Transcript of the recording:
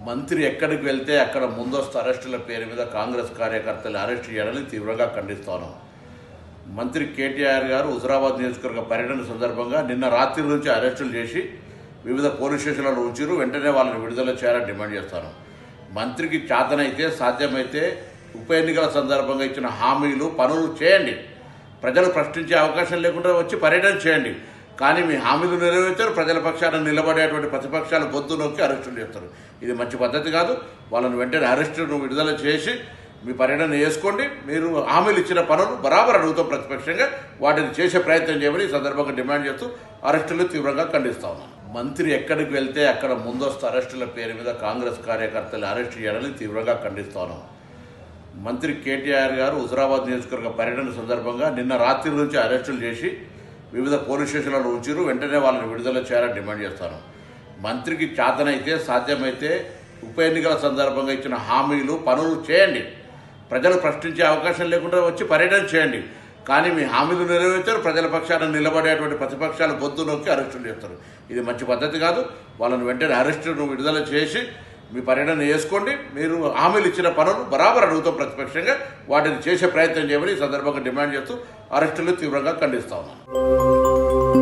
మంత్రి ఎక్కడికి వెళ్తే అక్కడ ముందస్తు అరెస్టుల పేరు మీద కాంగ్రెస్ కార్యకర్తలు అరెస్ట్ చేయాలని తీవ్రంగా ఖండిస్తాను మంత్రి కేటీఆర్ గారు హుజరాబాద్ నియోజకవర్గ పర్యటన సందర్భంగా నిన్న రాత్రి నుంచి అరెస్టులు చేసి వివిధ పోలీస్ స్టేషన్లలో ఉంచారు వెంటనే వాళ్ళని విడుదల చేయాలని డిమాండ్ చేస్తాను మంత్రికి చేతనైతే సాధ్యమైతే ఉప ఎన్నికల సందర్భంగా ఇచ్చిన హామీలు పనులు చేయండి ప్రజలు ప్రశ్నించే అవకాశం లేకుండా వచ్చి పర్యటన చేయండి కానీ మీ హామీలు నెరవేర్చారు ప్రజల పక్షాన నిలబడేటువంటి ప్రతిపక్షాలు గొంతు నొక్కి అరెస్టులు చేస్తారు ఇది మంచి పద్ధతి కాదు వాళ్ళని వెంటనే అరెస్టును విడుదల చేసి మీ పర్యటన చేసుకోండి మీరు హామీలు ఇచ్చిన పనులు బరాబర్ అడుగుతాం ప్రతిపక్షంగా వాటిని చేసే ప్రయత్నం చేయమని ఈ సందర్భంగా డిమాండ్ చేస్తూ అరెస్టులు తీవ్రంగా ఖండిస్తా ఉన్నాను మంత్రి ఎక్కడికి వెళ్తే అక్కడ ముందస్తు అరెస్టుల పేరు మీద కాంగ్రెస్ కార్యకర్తలు అరెస్ట్ చేయాలని తీవ్రంగా ఖండిస్తాను మంత్రి కేటీఆర్ గారు హుజరాబాద్ నియోజకవర్గ పర్యటన సందర్భంగా నిన్న రాత్రి నుంచి అరెస్టులు చేసి వివిధ పోలీస్ స్టేషన్లలో ఉంచారు వెంటనే వాళ్ళని విడుదల చేయాలని డిమాండ్ చేస్తాను మంత్రికి చేతనైతే సాధ్యమైతే ఉప ఎన్నికల సందర్భంగా ఇచ్చిన హామీలు పనులు చేయండి ప్రజలు ప్రశ్నించే అవకాశం లేకుండా వచ్చి పర్యటన చేయండి కానీ మీ హామీలు నెరవేర్చారు ప్రజల పక్షాన నిలబడేటువంటి ప్రతిపక్షాలు గొంతు నొక్కి అరెస్టులు చేస్తారు ఇది మంచి పద్ధతి కాదు వాళ్ళని వెంటనే అరెస్టును విడుదల చేసి మీ పర్యటన చేసుకోండి మీరు హామీలు ఇచ్చిన పనులు బరాబర్ అడుగుతాం ప్రతిపక్షంగా వాటిని చేసే ప్రయత్నం చేయమని ఈ సందర్భంగా డిమాండ్ చేస్తూ అరెస్టులు తీవ్రంగా ఖండిస్తా ఉన్నాను